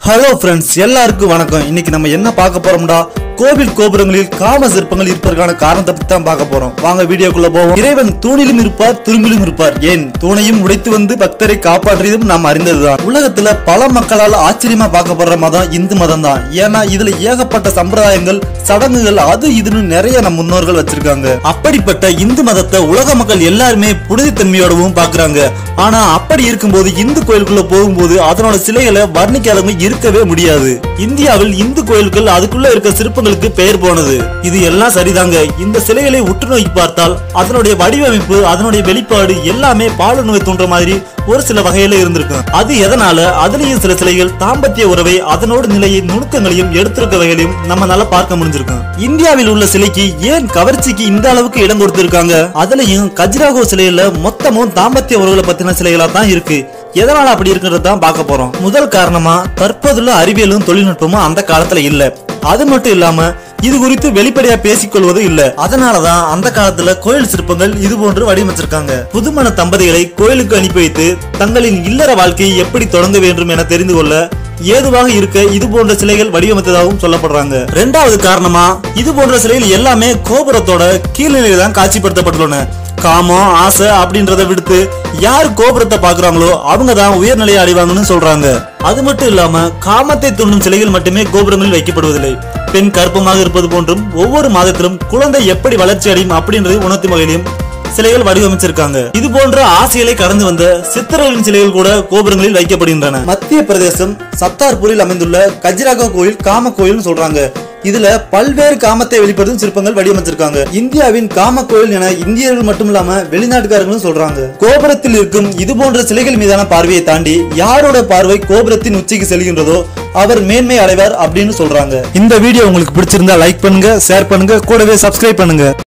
hello friends எல்லாருக்கும் வணக்கம் இன்னைக்கு நம்ம என்ன பார்க்க போறோம்டா கோவில் கோபுரங்களில் காம சிற்பங்கள் இருப்பதற்கான காரணத்தை பத்தி தான் பார்க்க போறோம் வாங்க வீடியோக்குள்ள போவோம் இறைவன் தூணிலும் இருப்பார் துரும்பிலும் இருப்பார் ஏன் தூணையும் உடைத்து வந்து பக்தரை காப்பாற்றியதும் நாம் அறிந்ததுதான் உலகத்துல பல மக்களால் ஆச்சரியமா பார்க்கப்படுற மதம் இந்து மதம் தான் ஏன்னா இதுல ஏகப்பட்ட சம்பிரதாயங்கள் சடங்குகள் அது இதுன்னு நிறைய நம் முன்னோர்கள் வச்சிருக்காங்க அப்படிப்பட்ட இந்து மதத்தை உலக மக்கள் எல்லாருமே புனிதத்தன்மையோடவும் பாக்குறாங்க ஆனா அப்படி இருக்கும்போது இந்து கோயிலுக்குள்ள போகும்போது அதனோட சிலைகளை வர்ணிக்காதவங்க இருக்கவே முடியாது இந்தியாவில் இந்து கோயில்கள் அதுக்குள்ள இருக்க சிற்பங்களுக்கு பெயர் போனது இது எல்லாம் சரிதாங்க இந்த சிலைகளை உற்று நோக்கி பார்த்தால் அதனுடைய வடிவமைப்பு அதனுடைய வெளிப்பாடு எல்லாமே பால நோய் தோன்ற மாதிரி ஒரு சில வகையில இருந்திருக்கும் அது எதனால அதுலயும் சில சிலைகள் தாம்பத்திய உறவை அதனோட நிலையை நுணுக்கங்களையும் எடுத்திருக்க வகையிலையும் நம்மளால பார்க்க முடிஞ்சிருக்கும் இந்தியாவில் உள்ள சிலைக்கு ஏன் கவர்ச்சிக்கு இந்த அளவுக்கு இடம் கொடுத்திருக்காங்க அதுலயும் கஜ்ராகோ சிலையில மொத்தமும் தாம்பத்திய உறவுகளை பத்தின சிலைகளா தான் இருக்கு எதனால அப்படி இருக்கிறது தான் பார்க்க போறோம் முதல் காரணமா தற்போதுள்ள அறிவியலும் தொழில்நுட்பமும் அந்த காலத்துல இல்ல அது மட்டும் இல்லாம இது குறித்து வெளிப்படையா பேசிக்கொள்வது இல்ல அதனாலதான் அந்த காலத்துல கோயில் சிற்பங்கள் இது போன்று வடிவமைச்சிருக்காங்க புதுமண தம்பதிகளை கோயிலுக்கு அனுப்பி வைத்து தங்களின் இல்லற வாழ்க்கையை எப்படி தொடங்க வேண்டும் என தெரிந்து கொள்ள ஏதுவாக இருக்க இது போன்ற சிலைகள் வடிவமைத்ததாகவும் சொல்லப்படுறாங்க இரண்டாவது காரணமா இது போன்ற சிலைகள் எல்லாமே கோபுரத்தோட கீழ்நிலையில தான் காட்சிப்படுத்தப்பட்டுள்ளன காமம் ஆசை அப்படின்றத விடுத்து யார் கோபுரத்தை பாக்குறாங்களோ அவங்க தான் உயர்நிலையை அடைவாங்கன்னு சொல்றாங்க அது மட்டும் இல்லாம காமத்தை தூண்டும் சிலைகள் மட்டுமே கோபுரங்களில் வைக்கப்படுவதில்லை பெண் கற்பமாக இருப்பது போன்றும் ஒவ்வொரு மாதத்திலும் குழந்தை எப்படி வளர்ச்சி அடையும் அப்படின்றது உணர்த்தும் வகையிலும் சிலைகள் வடிவமைச்சிருக்காங்க இது போன்ற ஆசைகளை கடந்து வந்த சித்தர்களின் சிலைகள் கூட கோபுரங்களில் வைக்கப்படுகின்றன மத்திய பிரதேசம் சத்தார்பூரில் அமைந்துள்ள கஜிராகோ கோயில் காம கோயில்னு சொல்றாங்க இதுல பல்வேறு காமத்தை வெளிப்படுத்தும் சிற்பங்கள் வடிவமைச்சிருக்காங்க இந்தியாவின் காம கோயில் என இந்தியர்கள் மட்டும் இல்லாம வெளிநாட்டுக்காரங்களும் சொல்றாங்க கோபுரத்தில் இருக்கும் இது போன்ற சிலைகள் மீதான பார்வையை தாண்டி யாரோட பார்வை கோபுரத்தின் உச்சிக்கு செல்கின்றதோ அவர் மேன்மை அடைவார் அப்படின்னு சொல்றாங்க இந்த வீடியோ உங்களுக்கு பிடிச்சிருந்தா லைக் பண்ணுங்க ஷேர் பண்ணுங்க கூடவே சப்ஸ்கிரைப் பண்ணுங்க